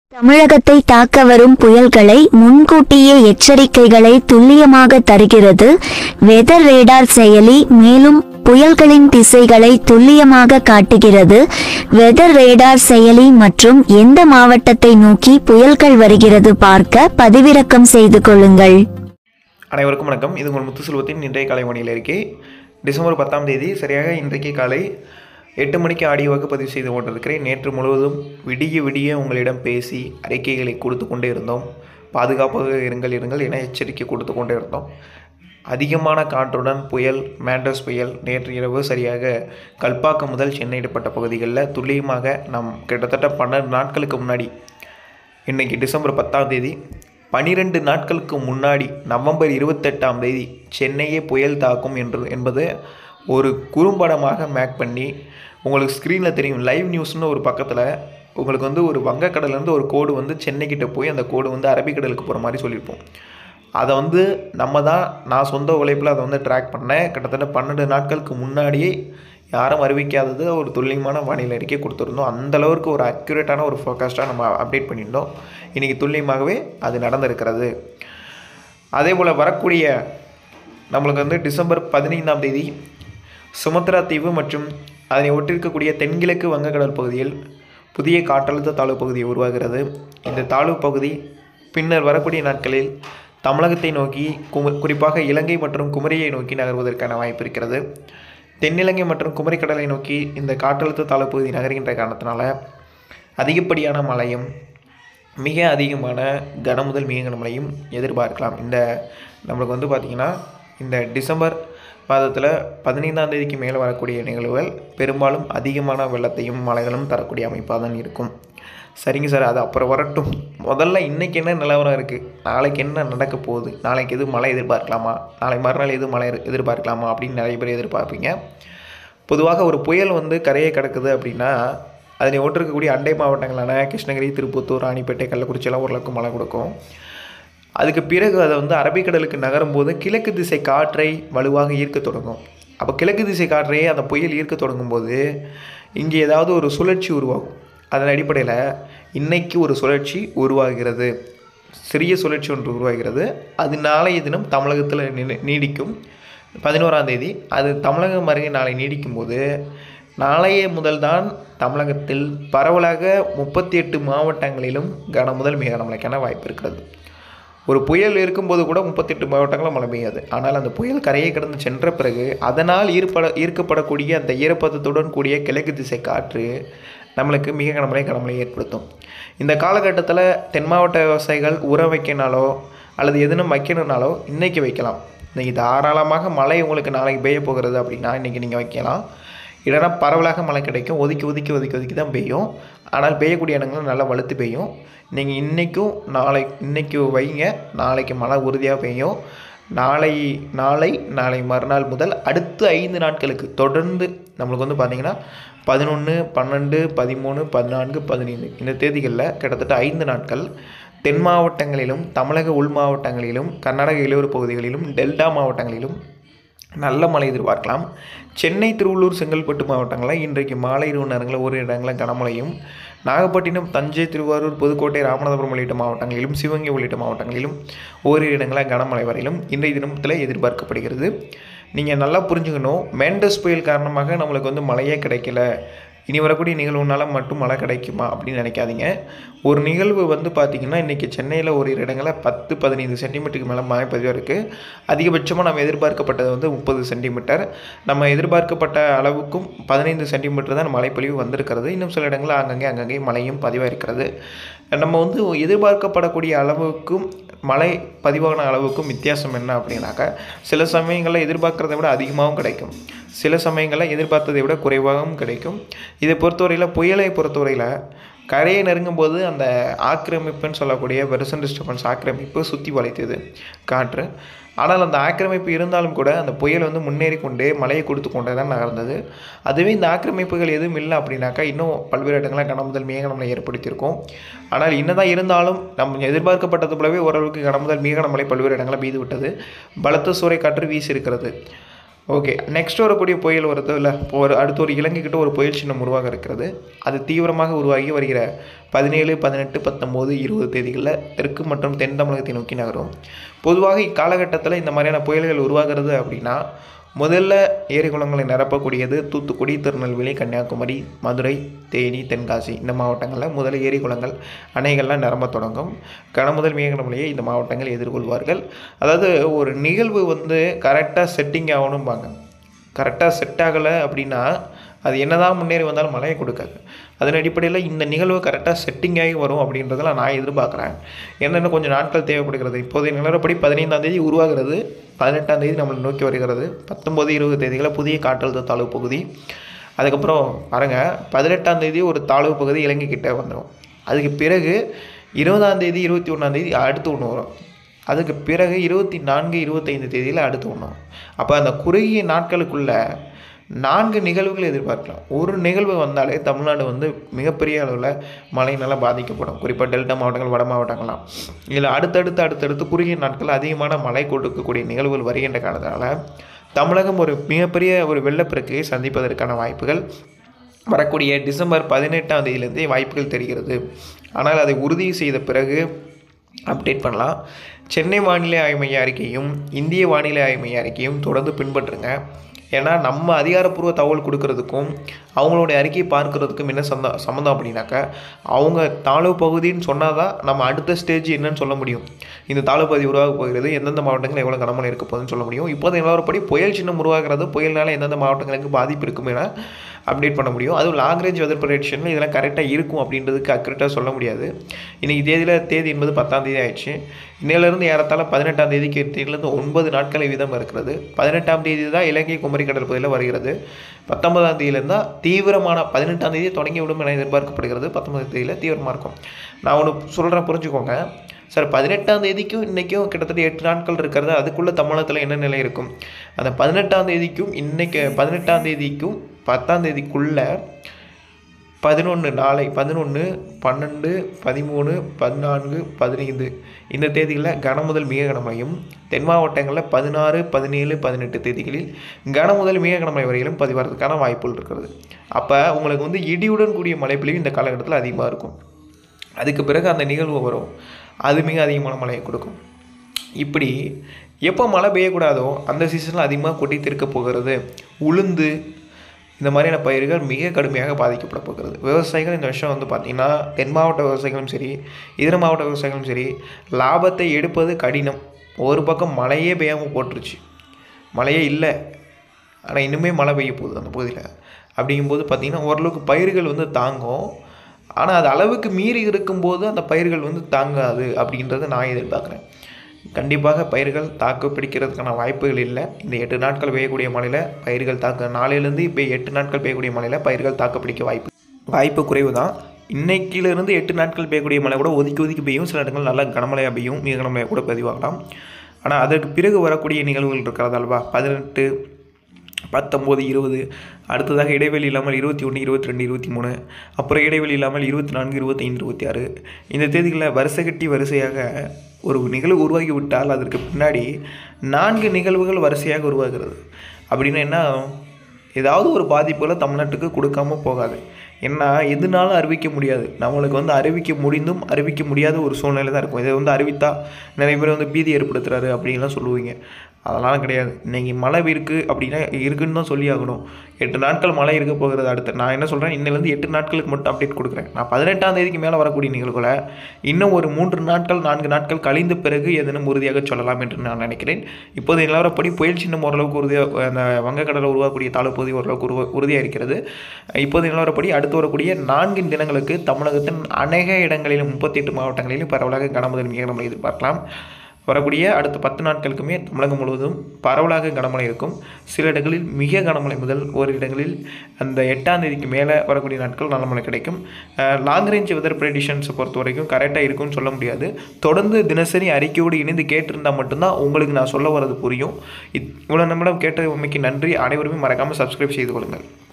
தமிழகத்தை தாக்க வரும் புயல்களை முன்கூட்டியே எச்சரிக்கைகளை துல்லியமாக தருகிறது வெதர் ரேடார் செயலி மேலும் புயல்களின் திசைகளை துல்லியமாக காட்டுகிறது வெதர் ரேடார் செயலி மற்றும் எந்த மாவட்டத்தை நோக்கி புயல்கள் வருகிறது பார்க்க பதிவிறக்கம் செய்து கொள்ளுங்கள் அனைவருக்கும் வணக்கம் இது உங்கள் முத்துசெல்வத்தின் இன்றைய காலை மணியில் இருக்கே டிசம்பர் பத்தாம் தேதி சரியாக இன்றைக்கு காலை எட்டு மணிக்கு ஆடியோவாக பதிவு செய்து கொண்டிருக்கிறேன் நேற்று முழுவதும் விடிய விடிய உங்களிடம் பேசி அறிக்கைகளை கொடுத்து கொண்டே இருந்தோம் பாதுகாப்பாக இருங்கள் இருங்கள் என எச்சரிக்கை கொடுத்து கொண்டே இருந்தோம் அதிகமான காற்றுடன் புயல் மேண்டஸ் புயல் நேற்று இரவு சரியாக கல்பாக்கம் முதல் சென்னை இடைப்பட்ட பகுதிகளில் துல்லியமாக நாம் கிட்டத்தட்ட பன்னெண்டு நாட்களுக்கு முன்னாடி இன்னைக்கு டிசம்பர் பத்தாம் தேதி பனிரெண்டு நாட்களுக்கு முன்னாடி நவம்பர் இருபத்தெட்டாம் தேதி சென்னையே புயல் தாக்கும் என்று என்பது ஒரு குறும்படமாக மேக் பண்ணி உங்களுக்கு ஸ்க்ரீனில் தெரியும் லைவ் நியூஸ்னு ஒரு பக்கத்தில் உங்களுக்கு வந்து ஒரு வங்கக்கடல்லேருந்து ஒரு கோடு வந்து சென்னைக்கிட்ட போய் அந்த கோடு வந்து அரபிக்கடலுக்கு போகிற மாதிரி சொல்லியிருப்போம் அதை வந்து நம்ம தான் நான் சொந்த உழைப்பில் அதை வந்து ட்ராக் பண்ணேன் கிட்டத்தட்ட பன்னெண்டு நாட்களுக்கு முன்னாடியே யாரும் அறிவிக்காதது ஒரு துல்லியமான வானிலை அறிக்கை கொடுத்துருந்தோம் அந்த அளவுக்கு ஒரு அக்யூரேட்டான ஒரு ஃபோக்கஸ்டாக நம்ம அப்டேட் பண்ணியிருந்தோம் இன்றைக்கி துல்லியமாகவே அது நடந்திருக்கிறது அதே போல் வரக்கூடிய நம்மளுக்கு வந்து டிசம்பர் பதினைந்தாம் தேதி சுமத்ரா தீவு மற்றும் அதனை ஒட்டிருக்கக்கூடிய தென்கிழக்கு வங்கக்கடல் பகுதியில் புதிய காற்றழுத்த தாழ்வு பகுதி உருவாகிறது இந்த தாழ்வு பகுதி பின்னர் வரக்கூடிய நாட்களில் தமிழகத்தை நோக்கி கும குறிப்பாக இலங்கை மற்றும் குமரியை நோக்கி நகர்வதற்கான வாய்ப்பு இருக்கிறது தென்னிலங்கை மற்றும் குமரிக்கடலை நோக்கி இந்த காற்றழுத்த தாழ்வு பகுதி நகர்கின்ற காரணத்தினால அதிகப்படியான மழையும் மிக அதிகமான கன முதல் மிக கனமழையும் எதிர்பார்க்கலாம் இந்த நம்மளுக்கு வந்து பார்த்திங்கன்னா இந்த டிசம்பர் மாதத்தில் பதினைந்தாம் தேதிக்கு மேலே வரக்கூடிய நிகழ்வுகள் பெரும்பாலும் அதிகமான வெள்ளத்தையும் மழைகளும் தரக்கூடிய அமைப்பாக தான் இருக்கும் சரிங்க சார் அது அப்புறம் வரட்டும் முதல்ல இன்றைக்கி என்ன நிலவரம் இருக்குது நாளைக்கு என்ன நடக்க போகுது நாளைக்கு எதுவும் மழை எதிர்பார்க்கலாமா நாளை மறுநாள் எதுவும் மழை எதிர்பார்க்கலாமா அப்படின்னு நிறைய பேர் எதிர்பார்ப்பீங்க பொதுவாக ஒரு புயல் வந்து கரையை கிடக்குது அப்படின்னா அதனை ஒட்டிருக்கக்கூடிய அண்டை மாவட்டங்களான கிருஷ்ணகிரி திருப்பத்தூர் ராணிப்பேட்டை கள்ளக்குறிச்சியெல்லாம் ஓரளவுக்கு மழை கொடுக்கும் அதுக்கு பிறகு அதை வந்து அரபிக்கடலுக்கு நகரும் போது கிழக்கு திசை காற்றை வலுவாக ஈர்க்க தொடங்கும் அப்போ கிழக்கு திசை காற்றையே அந்த புயல் ஈர்க்க தொடங்கும் போது இங்கே ஏதாவது ஒரு சுழற்சி உருவாகும் அதன் அடிப்படையில் இன்னைக்கு ஒரு சுழற்சி உருவாகிறது சிறிய சுழற்சி ஒன்று உருவாகிறது அது நாளைய தினம் தமிழகத்தில் நினை- நீடிக்கும் பதினோராம் தேதி அது தமிழகம் அருகே நாளை நீடிக்கும் போது நாளைய முதல்தான் தமிழகத்தில் பரவலாக முப்பத்தி எட்டு மாவட்டங்களிலும் கன முதல் மிக கனமழைக்கான வாய்ப்பு இருக்கிறது ஒரு புயல் இருக்கும்போது கூட முப்பத்தெட்டு மாவட்டங்களும் மழை பெய்யாது ஆனால் அந்த புயல் கரையை கடந்து சென்ற பிறகு அதனால் ஈர்ப்பட ஈர்க்கப்படக்கூடிய அந்த ஈரப்பதத்துடன் கூடிய கிழக்கு திசை காற்று நம்மளுக்கு மிக கனமழை கனமழை ஏற்படுத்தும் இந்த காலகட்டத்தில் தென் மாவட்ட விவசாயிகள் உரம் வைக்கனாலோ அல்லது எதுனும் வைக்கணும்னாலோ இன்றைக்கி வைக்கலாம் இன்னைக்கு தாராளமாக மழை உங்களுக்கு நாளைக்கு பெய்ய போகிறது அப்படின்னா இன்றைக்கி நீங்கள் வைக்கலாம் இல்லைன்னா பரவலாக மழை கிடைக்கும் ஒதுக்கி ஒதுக்கி ஒதுக்கி ஒதுக்கி தான் பெய்யும் ஆனால் பெய்யக்கூடிய இடங்கள் நல்லா வலுத்து பெய்யும் நீங்கள் இன்றைக்கும் நாளை இன்றைக்கி வைங்க நாளைக்கு மழை உறுதியாக பெய்யும் நாளை நாளை நாளை மறுநாள் முதல் அடுத்த ஐந்து நாட்களுக்கு தொடர்ந்து நம்மளுக்கு வந்து பார்த்திங்கன்னா பதினொன்று பன்னெண்டு பதிமூணு பதினான்கு பதினைந்து இந்த தேதிகளில் கிட்டத்தட்ட ஐந்து நாட்கள் தென் மாவட்டங்களிலும் தமிழக உள் மாவட்டங்களிலும் கர்நாடக இளையோர் பகுதிகளிலும் டெல்டா மாவட்டங்களிலும் நல்ல மழை எதிர்பார்க்கலாம் சென்னை திருவள்ளூர் செங்கல்பட்டு மாவட்டங்களில் இன்றைக்கு மாலை இரவு நேரங்களில் ஒரு இடங்களில் கனமழையும் நாகப்பட்டினம் தஞ்சை திருவாரூர் புதுக்கோட்டை ராமநாதபுரம் உள்ளிட்ட மாவட்டங்களிலும் சிவகங்கை உள்ளிட்ட மாவட்டங்களிலும் ஓரிரு இடங்களில் கனமழை வரையிலும் இன்றைய தினத்தில் எதிர்பார்க்கப்படுகிறது நீங்கள் நல்லா புரிஞ்சுக்கணும் மேண்டஸ் புயல் காரணமாக நம்மளுக்கு வந்து மழையே கிடைக்கல இனி வரக்கூடிய நிகழ்வுனால மட்டும் மழை கிடைக்குமா அப்படின்னு நினைக்காதீங்க ஒரு நிகழ்வு வந்து பார்த்திங்கன்னா இன்றைக்கி சென்னையில் ஒரு இரு இடங்களில் பத்து பதினைந்து சென்டிமீட்டருக்கு மேலே மழை பதிவாக இருக்குது அதிகபட்சமாக நம்ம எதிர்பார்க்கப்பட்டது வந்து முப்பது சென்டிமீட்டர் நம்ம எதிர்பார்க்கப்பட்ட அளவுக்கும் பதினைந்து சென்டிமீட்டர் தான் மழைப்பொழிவு வந்திருக்கிறது இன்னும் சில இடங்களில் அங்கங்கே அங்கங்கே மழையும் பதிவாக இருக்கிறது நம்ம வந்து எதிர்பார்க்கப்படக்கூடிய அளவுக்கும் மழை பதிவான அளவுக்கும் வித்தியாசம் என்ன அப்படின்னாக்கா சில சமயங்களில் எதிர்பார்க்கறதை விட அதிகமாகவும் கிடைக்கும் சில சமயங்களில் எதிர்பார்த்ததை விட குறைவாகவும் கிடைக்கும் இதை பொறுத்தவரையில் புயலை பொறுத்தவரையில் கரையை நெருங்கும் போது அந்த ஆக்கிரமிப்புன்னு சொல்லக்கூடிய வெர்சன் டிஸ்டர்பன்ஸ் ஆக்கிரமிப்பு சுற்றி வளைத்தது காற்று ஆனால் அந்த ஆக்கிரமிப்பு இருந்தாலும் கூட அந்த புயல் வந்து முன்னேறி கொண்டே மழையை கொடுத்து கொண்டே தான் நகர்ந்தது அதுவே இந்த ஆக்கிரமிப்புகள் எதுவும் இல்லை அப்படின்னாக்கா இன்னும் பல்வேறு இடங்களில் கனமுதல் மிக கனமழை ஏற்படுத்தியிருக்கும் ஆனால் என்னதான் இருந்தாலும் நம்ம எதிர்பார்க்கப்பட்டது போலவே ஓரளவுக்கு கனமுதல் மிக கனமழை பல்வேறு இடங்களில் பெய்து விட்டது பலத்த சூறை காற்று வீசி இருக்கிறது ஓகே நெக்ஸ்ட் வரக்கூடிய புயல் வருது இல்லை இப்போ ஒரு அடுத்து ஒரு இலங்கை கிட்ட ஒரு புயல் சின்னம் உருவாக இருக்கிறது அது தீவிரமாக உருவாகி வருகிற பதினேழு பதினெட்டு பத்தொம்போது இருபது தேதிகளில் தெற்கு மற்றும் தென் தமிழகத்தை நோக்கி நகரும் பொதுவாக இக்காலகட்டத்தில் இந்த மாதிரியான புயல்கள் உருவாகிறது அப்படின்னா முதல்ல ஏரி குளங்களை நிரப்பக்கூடியது தூத்துக்குடி திருநெல்வேலி கன்னியாகுமரி மதுரை தேனி தென்காசி இந்த மாவட்டங்களில் முதல்ல ஏரி குளங்கள் அணைகள்லாம் நிரம்ப தொடங்கும் கனமுதல் மிக கனமழையை இந்த மாவட்டங்கள் எதிர்கொள்வார்கள் அதாவது ஒரு நிகழ்வு வந்து கரெக்டாக செட்டிங் ஆகணும்பாங்க கரெக்டாக செட் ஆகலை அப்படின்னா அது என்னதான் முன்னேறி வந்தாலும் மழையை கொடுக்காது அதன் அடிப்படையில் இந்த நிகழ்வு கரெக்டாக செட்டிங் ஆகி வரும் அப்படின்றதெல்லாம் நான் எதிர்பார்க்குறேன் என்னென்ன கொஞ்சம் நாட்கள் தேவைப்படுகிறது இப்போதைய நிலவரப்படி பதினைந்தாம் தேதி உருவாகிறது பதினெட்டாம் தேதி நம்மளை நோக்கி வருகிறது பத்தொம்போது இருபது தேதிகளில் புதிய காற்றழுத்த தாழ்வு பகுதி அதுக்கப்புறம் பாருங்கள் பதினெட்டாம் தேதி ஒரு தாழ்வு பகுதி இலங்கை கிட்ட வந்துடும் அதுக்கு பிறகு இருபதாம் தேதி இருபத்தி ஒன்றாம் தேதி அடுத்து ஒன்று வரும் அதுக்கு பிறகு இருபத்தி நான்கு இருபத்தைந்து தேதியில் அடுத்து ஒன்று வரும் அப்போ அந்த குறுகிய நாட்களுக்குள்ள நான்கு நிகழ்வுகள் எதிர்பார்க்கலாம் ஒரு நிகழ்வு வந்தாலே தமிழ்நாடு வந்து மிகப்பெரிய அளவில் மழையினால் பாதிக்கப்படும் குறிப்பாக டெல்டா மாவட்டங்கள் வட மாவட்டங்கள்லாம் இதில் அடுத்தடுத்து அடுத்தடுத்து குறுகிய நாட்கள் அதிகமான மழை கொடுக்கக்கூடிய நிகழ்வுகள் வருகின்ற காரணத்தினால தமிழகம் ஒரு மிகப்பெரிய ஒரு வெள்ளப்பெருக்கையை சந்திப்பதற்கான வாய்ப்புகள் வரக்கூடிய டிசம்பர் பதினெட்டாம் தேதியிலேருந்தே வாய்ப்புகள் தெரிகிறது ஆனால் அதை உறுதி செய்த பிறகு அப்டேட் பண்ணலாம் சென்னை வானிலை ஆய்வு மைய அறிக்கையும் இந்திய வானிலை ஆய்வு மைய அறிக்கையும் தொடர்ந்து பின்பற்றுங்க ஏன்னா நம்ம அதிகாரப்பூர்வ தகவல் கொடுக்கறதுக்கும் அவங்களுடைய அறிக்கையை பார்க்கறதுக்கும் என்ன சந்த சம்மந்தம் அப்படின்னாக்கா அவங்க தாழ்வு பகுதின்னு சொன்னால் தான் நம்ம அடுத்த ஸ்டேஜ் என்னன்னு சொல்ல முடியும் இந்த தாழ்வு பகுதி உருவாக போகிறது எந்தெந்த மாவட்டங்கள் எவ்வளோ கனமழை இருக்க போகுதுன்னு சொல்ல முடியும் இப்போது நிலவரப்படி புயல் சின்னம் உருவாகிறது புயல்னால எந்தெந்த மாவட்டங்களுக்கு பாதிப்பு இருக்கும் என அப்டேட் பண்ண முடியும் அதுவும் லாங் ரேஞ்ச் வெதர் ப்ரொடக்ஷனில் இதெல்லாம் கரெக்டாக இருக்கும் அப்படின்றதுக்கு அக்யூரேட்டாக சொல்ல முடியாது இன்றைக்கி தேதியில் தேதி என்பது பத்தாம் தேதி ஆயிடுச்சு இன்னையிலேருந்து ஏறத்தாழ பதினெட்டாம் தேதிக்கு தேதியிலேருந்து ஒன்பது நாட்கள் வீதம் இருக்கிறது பதினெட்டாம் தேதி தான் இலங்கை குமரி கடல் பகுதியில் வருகிறது பத்தொன்பதாம் தேதியிலேருந்து தான் தீவிரமான பதினெட்டாம் தேதி தொடங்கி விடும் என எதிர்பார்க்கப்படுகிறது பத்தொன்பதாம் தேதியில் தீவிரமாக இருக்கும் நான் ஒன்று சொல்கிறேன் புரிஞ்சுக்கோங்க சார் பதினெட்டாம் தேதிக்கும் இன்றைக்கும் கிட்டத்தட்ட எட்டு நாட்கள் இருக்கிறது அதுக்குள்ளே தமிழகத்தில் என்ன நிலை இருக்கும் அந்த பதினெட்டாம் தேதிக்கும் இன்றைக்கு பதினெட்டாம் தேதிக்கும் பத்தாம் தேதிக்குள்ளே பதினொன்று நாளை பதினொன்று பன்னெண்டு பதிமூணு பதினான்கு பதினைந்து இந்த தேதிகளில் கனமுதல் மிக கனமழையும் தென் மாவட்டங்களில் பதினாறு பதினேழு பதினெட்டு தேதிகளில் கனமுதல் மிக கனமழை வரையிலும் பதிவாகிறதுக்கான வாய்ப்புகள் இருக்கிறது அப்போ உங்களுக்கு வந்து இடியுடன் கூடிய மழை பொழிவு இந்த காலகட்டத்தில் அதிகமாக இருக்கும் அதுக்கு பிறகு அந்த நிகழ்வு வரும் அது மிக அதிகமான மழையை கொடுக்கும் இப்படி எப்போ மழை பெய்யக்கூடாதோ அந்த சீசனில் அதிகமாக கொட்டி திருக்க போகிறது உளுந்து இந்த மாதிரியான பயிர்கள் மிக கடுமையாக பாதிக்கப்பட போகிறது விவசாயிகள் இந்த வருஷம் வந்து பார்த்திங்கன்னா தென் மாவட்ட விவசாயிகளும் சரி இதர மாவட்ட விவசாயிகளும் சரி லாபத்தை எடுப்பது கடினம் ஒரு பக்கம் மழையே பெய்யாமல் போட்டுருச்சு மழையே இல்லை ஆனால் இன்னுமே மழை பெய்ய போகுது அந்த பகுதியில் அப்படிங்கும்போது பார்த்திங்கன்னா ஓரளவுக்கு பயிர்கள் வந்து தாங்கும் ஆனால் அது அளவுக்கு மீறி இருக்கும்போது அந்த பயிர்கள் வந்து தாங்காது அப்படின்றத நான் எதிர்பார்க்குறேன் கண்டிப்பாக பயிர்கள் தாக்கு பிடிக்கிறதுக்கான வாய்ப்புகள் இல்லை இந்த எட்டு நாட்கள் பெய்யக்கூடிய மழையில் பயிர்கள் தாக்க நாளையிலேருந்து இப்போ எட்டு நாட்கள் பெய்யக்கூடிய மழையில் பயிர்கள் தாக்கு பிடிக்க வாய்ப்பு வாய்ப்பு குறைவு தான் இன்னைக்கிலிருந்து எட்டு நாட்கள் பெய்யக்கூடிய மழை கூட ஒதுக்கி ஒதுக்கி பெய்யும் சில இடங்கள் நல்லா கனமழையாக பெய்யும் மிக கனமழையாக கூட பதிவாகலாம் ஆனால் அதற்கு பிறகு வரக்கூடிய நிகழ்வுகள் இருக்கிறது அல்வா பதினெட்டு பத்தொம்போது இருபது அடுத்ததாக இடைவெளி இல்லாமல் இருபத்தி ஒன்று இருபத்தி ரெண்டு இருபத்தி மூணு அப்புறம் இடைவெளி இல்லாமல் இருபத்தி நான்கு இருபத்தைந்து இருபத்தி ஆறு இந்த தேதிகளில் வரிசை கட்டி வரிசையாக ஒரு நிகழ்வு உருவாகி விட்டால் அதற்கு பின்னாடி நான்கு நிகழ்வுகள் வரிசையாக உருவாகிறது அப்படின்னா என்ன ஆகும்? ஏதாவது ஒரு பாதிப்புகளை தமிழ்நாட்டுக்கு கொடுக்காம போகாது ஏன்னா எதுனாலும் அறிவிக்க முடியாது நம்மளுக்கு வந்து அறிவிக்க முடிந்தும் அறிவிக்க முடியாத ஒரு சூழ்நிலை தான் இருக்கும் இதை வந்து அறிவித்தா நிறைய பேர் வந்து பீதி ஏற்படுத்துறாரு அப்படின்லாம் சொல்லுவீங்க அதெல்லாம் கிடையாது இன்றைக்கி மழை இருக்குது அப்படின்னா இருக்குன்னு தான் சொல்லி ஆகணும் எட்டு நாட்கள் மழை இருக்க போகிறது அடுத்து நான் என்ன சொல்கிறேன் இன்னிலேருந்து எட்டு நாட்களுக்கு மட்டும் அப்டேட் கொடுக்குறேன் நான் பதினெட்டாம் தேதிக்கு மேலே வரக்கூடிய நிகழ்வுகளை இன்னும் ஒரு மூன்று நாட்கள் நான்கு நாட்கள் கழிந்த பிறகு எதனும் உறுதியாக சொல்லலாம் என்று நான் நினைக்கிறேன் இப்போது நிலவரப்படி புயல் சின்னம் ஓரளவுக்கு உறுதியாக அந்த வங்கக்கடலில் உருவாக்கக்கூடிய தாழ்வு பகுதி ஓரளவுக்கு உருவ உறுதியாக இருக்கிறது இப்போது நிலவரப்படி அடுத்து வரக்கூடிய நான்கு தினங்களுக்கு தமிழகத்தின் அநேக இடங்களிலும் முப்பத்தி எட்டு மாவட்டங்களிலும் பரவலாக கனமுதல் மிக கனமழை எதிர்பார்க்கலாம் வரக்கூடிய அடுத்த பத்து நாட்களுக்குமே தமிழகம் முழுவதும் பரவலாக கனமழை இருக்கும் சில இடங்களில் மிக கனமழை முதல் ஒரு இடங்களில் அந்த எட்டாம் தேதிக்கு மேலே வரக்கூடிய நாட்கள் நல்ல மழை கிடைக்கும் லாங் ரேஞ்ச் வெதர் ப்ரெடிஷன்ஸை பொறுத்த வரைக்கும் கரெக்டாக இருக்கும்னு சொல்ல முடியாது தொடர்ந்து தினசரி அறிக்கையோடு இணைந்து கேட்டிருந்தால் மட்டும்தான் உங்களுக்கு நான் சொல்ல வர்றது புரியும் இத் இவ்வளோ நம்மிடம் கேட்ட உண்மைக்கு நன்றி அனைவருமே மறக்காமல் சப்ஸ்கிரைப் செய்து கொள்ளுங்கள்